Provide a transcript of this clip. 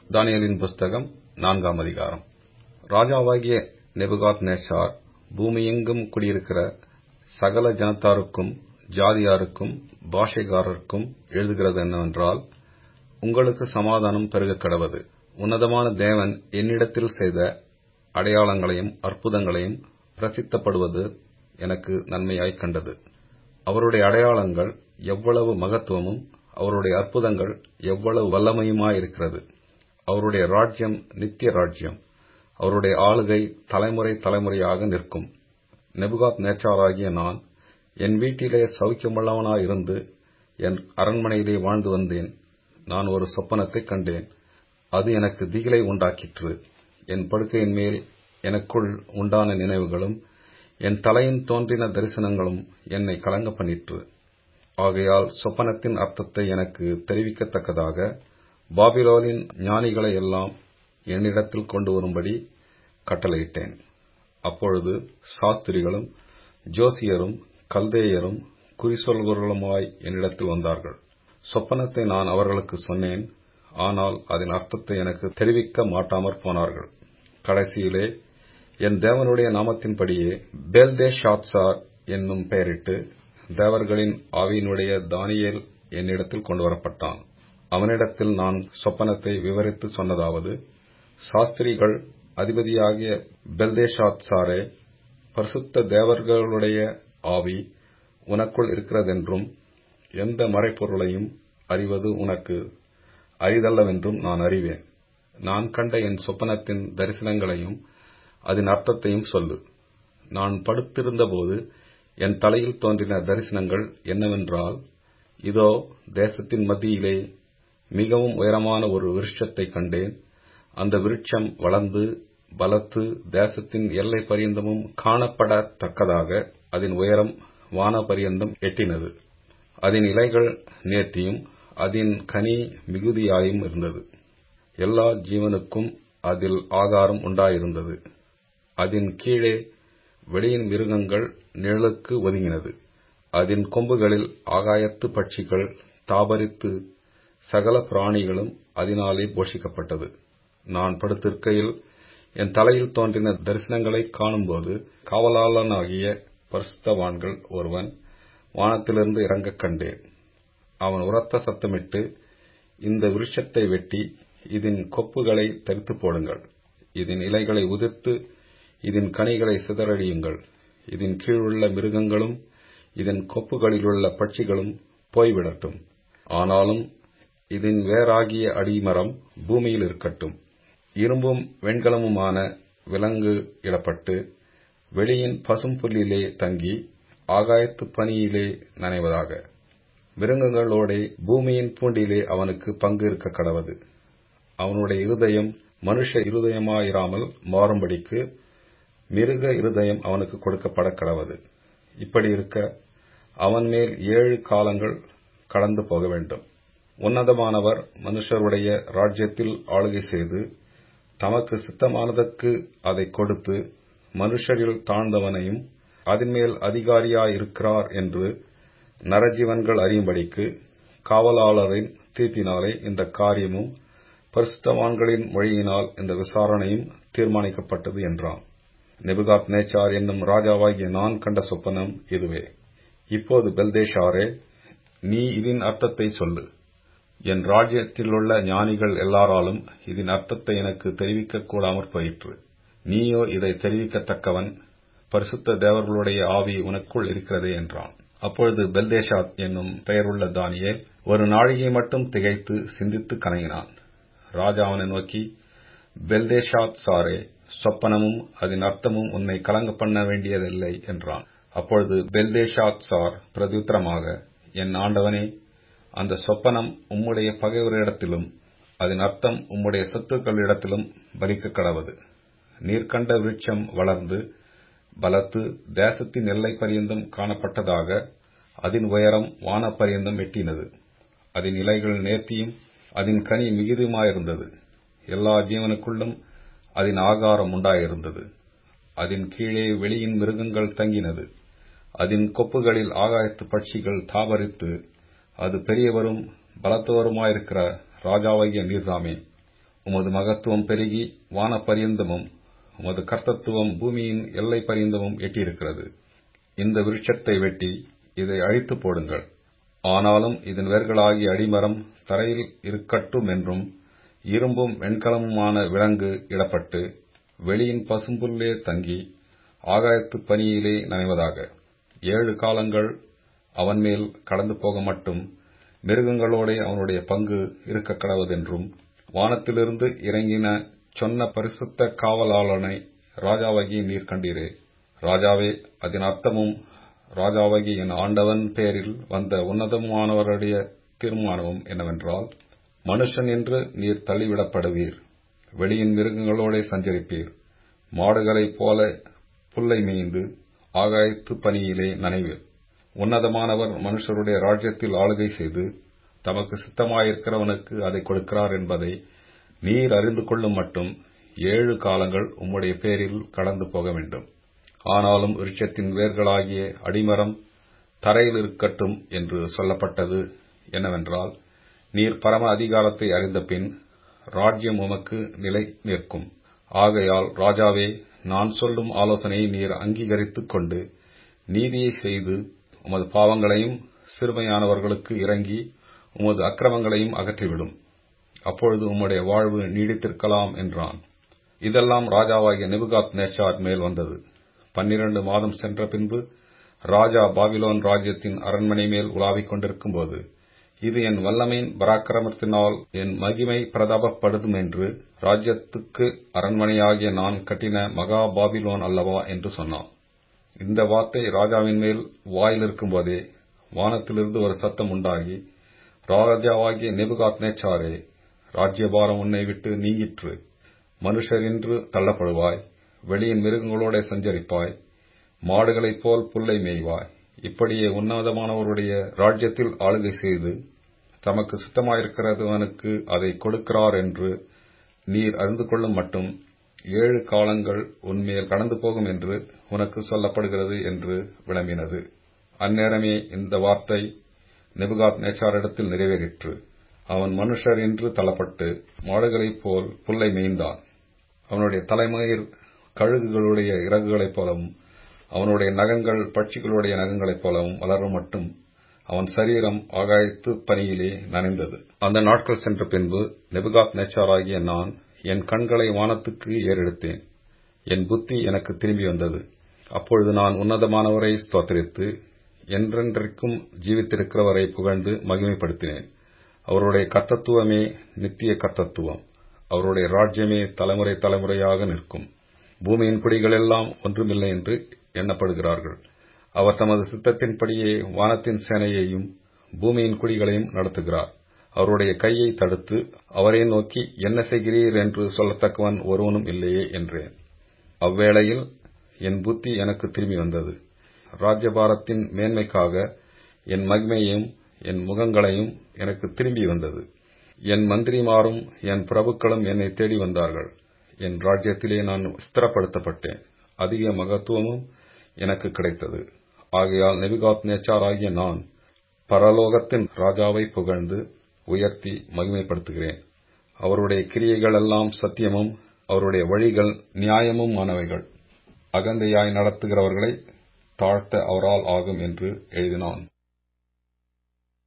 தானியேலின் புஸ்தகம் நான்காம் அதிகாரம் ராஜாவாகிய நெபுகாத் நேச்சார் பூமியெங்கும் குடியிருக்கிற சகல ஜனத்தாருக்கும் ஜாதியாருக்கும் பாஷைக்காரருக்கும் எழுதுகிறது என்னவென்றால் உங்களுக்கு சமாதானம் பெருகக் கடவது உன்னதமான தேவன் என்னிடத்தில் செய்த அடையாளங்களையும் அற்புதங்களையும் பிரசித்தப்படுவது எனக்கு நன்மையாய்க் கண்டது அவருடைய அடையாளங்கள் எவ்வளவு மகத்துவமும் அவருடைய அற்புதங்கள் எவ்வளவு வல்லமையுமாயிருக்கிறது அவருடைய ராஜ்யம் நித்திய ராஜ்யம் அவருடைய ஆளுகை தலைமுறை தலைமுறையாக நிற்கும் நெபுகாத் நேச்சாராகிய நான் என் வீட்டிலே சௌக்கியமுள்ளவனாயிருந்து என் அரண்மனையிலே வாழ்ந்து வந்தேன் நான் ஒரு சொப்பனத்தைக் கண்டேன் அது எனக்கு திகிலை உண்டாக்கிற்று என் படுக்கையின் மேல் எனக்குள் உண்டான நினைவுகளும் என் தலையின் தோன்றின தரிசனங்களும் என்னை கலங்க பண்ணிற்று ஆகையால் சொப்பனத்தின் அர்த்தத்தை எனக்கு தெரிவிக்கத்தக்கதாக பாபிலோனின் ஞானிகளை எல்லாம் என்னிடத்தில் கொண்டு வரும்படி கட்டளையிட்டேன் அப்பொழுது சாஸ்திரிகளும் ஜோசியரும் கல்தேயரும் குறிசொல்வர்களுமாய் என்னிடத்தில் வந்தார்கள் சொப்பனத்தை நான் அவர்களுக்கு சொன்னேன் ஆனால் அதன் அர்த்தத்தை எனக்கு தெரிவிக்க மாட்டாமற் போனார்கள் கடைசியிலே என் தேவனுடைய நாமத்தின்படியே பேல்தேஷாத்சார் என்னும் பெயரிட்டு தேவர்களின் ஆவியினுடைய தானியேல் என்னிடத்தில் கொண்டு வரப்பட்டான் அவனிடத்தில் நான் சொப்பனத்தை விவரித்து சொன்னதாவது சாஸ்திரிகள் அதிபதியாகிய பெல்தேஷாத்சாரே பரிசுத்த தேவர்களுடைய ஆவி உனக்குள் இருக்கிறதென்றும் எந்த மறைப்பொருளையும் அறிவது உனக்கு அரிதல்லவென்றும் நான் அறிவேன் நான் கண்ட என் சொப்பனத்தின் தரிசனங்களையும் அதன் அர்த்தத்தையும் சொல்லு நான் படுத்திருந்தபோது என் தலையில் தோன்றின தரிசனங்கள் என்னவென்றால் இதோ தேசத்தின் மத்தியிலே மிகவும் உயரமான ஒரு விருட்சத்தைக் கண்டேன் அந்த விருட்சம் வளர்ந்து பலத்து தேசத்தின் எல்லை பரியந்தமும் காணப்படத்தக்கதாக அதன் உயரம் வான பரியந்தம் எட்டினது அதன் இலைகள் நேர்த்தியும் அதன் கனி மிகுதியாயும் இருந்தது எல்லா ஜீவனுக்கும் அதில் ஆகாரம் உண்டாயிருந்தது அதன் கீழே வெளியின் மிருகங்கள் நிழலுக்கு ஒதுங்கினது அதன் கொம்புகளில் ஆகாயத்து பட்சிகள் தாபரித்து சகல பிராணிகளும் அதனாலே போஷிக்கப்பட்டது நான் படுத்திருக்கையில் என் தலையில் தோன்றின தரிசனங்களை காணும்போது காவலாளனாகிய பரிசுத்தவான்கள் ஒருவன் வானத்திலிருந்து இறங்கக் கண்டேன் அவன் உரத்த சத்தமிட்டு இந்த விருட்சத்தை வெட்டி இதன் கொப்புகளை தரித்து போடுங்கள் இதன் இலைகளை உதிர்த்து இதன் கனிகளை சிதறடியுங்கள் இதன் கீழுள்ள மிருகங்களும் இதன் கொப்புகளிலுள்ள பட்சிகளும் போய்விடட்டும் ஆனாலும் இதன் வேறாகிய அடிமரம் பூமியில் இருக்கட்டும் இரும்பும் வெண்கலமுமான விலங்கு இடப்பட்டு வெளியின் பசும் புல்லிலே தங்கி ஆகாயத்து பனியிலே நனைவதாக மிருகங்களோடே பூமியின் பூண்டிலே அவனுக்கு பங்கு இருக்க கடவது அவனுடைய இருதயம் மனுஷ இருதயமாயிராமல் மாறும்படிக்கு மிருக இருதயம் அவனுக்கு கொடுக்கப்பட கடவது இப்படி இருக்க அவன் மேல் ஏழு காலங்கள் கடந்து போக வேண்டும் உன்னதமானவர் மனுஷருடைய ராஜ்யத்தில் ஆளுகை செய்து தமக்கு சித்தமானதற்கு அதை கொடுத்து மனுஷரில் தாழ்ந்தவனையும் அதன்மேல் அதிகாரியாயிருக்கிறார் என்று நரஜீவன்கள் அறியும்படிக்கு காவலாளரின் தீர்ப்பினாலே இந்த காரியமும் பரிசுத்தவான்களின் மொழியினால் இந்த விசாரணையும் தீர்மானிக்கப்பட்டது என்றான் நெபுகாத் நேச்சார் என்னும் ராஜாவாகிய நான் கண்ட சொப்பனம் இதுவே இப்போது பெல்தேஷாரே நீ இதன் அர்த்தத்தை சொல்லு என் ராஜ்யத்திலுள்ள ஞானிகள் எல்லாராலும் இதன் அர்த்தத்தை எனக்கு தெரிவிக்க கூடாமற் போயிற்று நீயோ இதை தெரிவிக்கத்தக்கவன் பரிசுத்த தேவர்களுடைய ஆவி உனக்குள் இருக்கிறதே என்றான் அப்பொழுது பெல்தேஷாத் என்னும் பெயருள்ள தானியே ஒரு நாழிகை மட்டும் திகைத்து சிந்தித்து கணங்கினான் ராஜா அவனை நோக்கி பெல்தேஷாத் சாரே சொப்பனமும் அதன் அர்த்தமும் உன்னை கலங்க பண்ண வேண்டியதில்லை என்றான் அப்பொழுது பெல்தேஷாத் சார் பிரதியுத்தரமாக என் ஆண்டவனே அந்த சொப்பனம் உம்முடைய பகைவரிடத்திலும் அதன் அர்த்தம் உம்முடைய சத்துக்களிடத்திலும் பலிக்க கடவது நீர்கண்ட விருட்சம் வளர்ந்து பலத்து தேசத்தின் எல்லை பரியந்தம் காணப்பட்டதாக அதன் உயரம் வான பரியந்தம் எட்டினது அதன் இலைகள் நேர்த்தியும் அதன் கனி மிகுதியுமாயிருந்தது எல்லா ஜீவனுக்குள்ளும் அதன் ஆகாரம் உண்டாயிருந்தது அதன் கீழே வெளியின் மிருகங்கள் தங்கினது அதன் கொப்புகளில் ஆகாயத்து பட்சிகள் தாபரித்து அது பெரியவரும் பலத்தவருமாயிருக்கிற ராஜாவாகிய நீர்தாமே உமது மகத்துவம் பெருகி வான பரியந்தமும் உமது கர்த்தத்துவம் பூமியின் எல்லை பரியந்தமும் எட்டியிருக்கிறது இந்த விருட்சத்தை வெட்டி இதை அழித்து போடுங்கள் ஆனாலும் இதன் வேர்களாகிய அடிமரம் தரையில் இருக்கட்டும் என்றும் இரும்பும் வெண்கலமுமான விலங்கு இடப்பட்டு வெளியின் பசும்புல்லே தங்கி ஆகாயத்து பனியிலே நனைவதாக ஏழு காலங்கள் அவன் மேல் கடந்து போக மட்டும் மிருகங்களோட அவனுடைய பங்கு இருக்க கடவதென்றும் வானத்திலிருந்து இறங்கின சொன்ன பரிசுத்த காவலாளனை ராஜாவாகி நீர் கண்டீரே ராஜாவே அதன் அர்த்தமும் ராஜாவாகி என் ஆண்டவன் பேரில் வந்த உன்னதமானவருடைய தீர்மானமும் என்னவென்றால் மனுஷன் என்று நீர் தள்ளிவிடப்படுவீர் வெளியின் மிருகங்களோட சஞ்சரிப்பீர் மாடுகளைப் போல புல்லை மேய்ந்து ஆகாயத்து பனியிலே நனைவீர் உன்னதமானவர் மனுஷருடைய ராஜ்யத்தில் ஆளுகை செய்து தமக்கு சித்தமாயிருக்கிறவனுக்கு அதை கொடுக்கிறார் என்பதை நீர் அறிந்து கொள்ளும் மட்டும் ஏழு காலங்கள் உம்முடைய பேரில் கடந்து போக வேண்டும் ஆனாலும் விருட்சத்தின் வேர்களாகிய அடிமரம் தரையில் இருக்கட்டும் என்று சொல்லப்பட்டது என்னவென்றால் நீர் பரம அதிகாரத்தை அறிந்த பின் ராஜ்யம் உமக்கு நிலை நிற்கும் ஆகையால் ராஜாவே நான் சொல்லும் ஆலோசனையை நீர் அங்கீகரித்துக் கொண்டு நீதியை செய்து உமது பாவங்களையும் சிறுமையானவர்களுக்கு இறங்கி உமது அக்கிரமங்களையும் அகற்றிவிடும் அப்பொழுது உம்முடைய வாழ்வு நீடித்திருக்கலாம் என்றான் இதெல்லாம் ராஜாவாகிய நெபுகாத் நேச்சார் மேல் வந்தது பன்னிரண்டு மாதம் சென்ற பின்பு ராஜா பாபிலோன் ராஜ்யத்தின் அரண்மனை மேல் உலாவிக் கொண்டிருக்கும்போது இது என் வல்லமையின் பராக்கிரமத்தினால் என் மகிமை பிரதாபப்படுதும் என்று ராஜ்யத்துக்கு அரண்மனையாகிய நான் கட்டின மகா பாபிலோன் அல்லவா என்று சொன்னான் இந்த வார்த்தை ராஜாவின் மேல் வாயிலிருக்கும்போதே வானத்திலிருந்து ஒரு சத்தம் உண்டாகி ராஜாவாகிய நெபுகாத் நேச்சாரே ராஜ்யபாரம் உன்னை விட்டு நீங்கிற்று மனுஷர் என்று தள்ளப்படுவாய் வெளியின் மிருகங்களோட சஞ்சரிப்பாய் மாடுகளைப் போல் புல்லை மேய்வாய் இப்படியே உன்னதமானவருடைய ராஜ்யத்தில் ஆளுகை செய்து தமக்கு சித்தமாயிருக்கிறவனுக்கு அதை கொடுக்கிறார் என்று நீர் அறிந்து கொள்ளும் மட்டும் ஏழு காலங்கள் உன்மேல் கடந்து போகும் என்று உனக்கு சொல்லப்படுகிறது என்று விளம்பினது அந்நேரமே இந்த வார்த்தை நெபுகாத் நேச்சாரிடத்தில் நிறைவேறிற்று அவன் மனுஷர் என்று தள்ளப்பட்டு மாடுகளைப் போல் புல்லை மேய்ந்தான் அவனுடைய தலைமயிர் கழுகுகளுடைய இறகுகளைப் போலவும் அவனுடைய நகங்கள் பட்சிகளுடைய நகங்களைப் போலவும் வளரும் மட்டும் அவன் சரீரம் ஆகாயத்து பனியிலே நனைந்தது அந்த நாட்கள் சென்ற பின்பு நெபுகாத் நேச்சாராகிய நான் என் கண்களை வானத்துக்கு ஏறெடுத்தேன் என் புத்தி எனக்கு திரும்பி வந்தது அப்பொழுது நான் உன்னதமானவரை ஸ்தோத்தரித்து என்றென்றைக்கும் ஜீவித்திருக்கிறவரை புகழ்ந்து மகிமைப்படுத்தினேன் அவருடைய கர்த்தத்துவமே நித்திய கர்த்தத்துவம் அவருடைய ராஜ்யமே தலைமுறை தலைமுறையாக நிற்கும் பூமியின் குடிகளெல்லாம் ஒன்றுமில்லை என்று எண்ணப்படுகிறார்கள் அவர் தமது சித்தத்தின்படியே வானத்தின் சேனையையும் பூமியின் குடிகளையும் நடத்துகிறார் அவருடைய கையை தடுத்து அவரை நோக்கி என்ன செய்கிறீர் என்று சொல்லத்தக்கவன் ஒருவனும் இல்லையே என்றேன் அவ்வேளையில் என் புத்தி எனக்கு திரும்பி வந்தது ராஜ்யபாரத்தின் மேன்மைக்காக என் மகிமையும் என் முகங்களையும் எனக்கு திரும்பி வந்தது என் மந்திரிமாரும் என் பிரபுக்களும் என்னை தேடி வந்தார்கள் என் ராஜ்யத்திலே நான் ஸ்திரப்படுத்தப்பட்டேன் அதிக மகத்துவமும் எனக்கு கிடைத்தது ஆகையால் நெபிகாத் நேச்சாராகிய நான் பரலோகத்தின் ராஜாவை புகழ்ந்து உயர்த்தி மகிமைப்படுத்துகிறேன் அவருடைய கிரியைகள் எல்லாம் சத்தியமும் அவருடைய வழிகள் நியாயமும் ஆனவைகள் அகந்தையாய் நடத்துகிறவர்களை தாழ்த்த அவரால் ஆகும் என்று எழுதினான்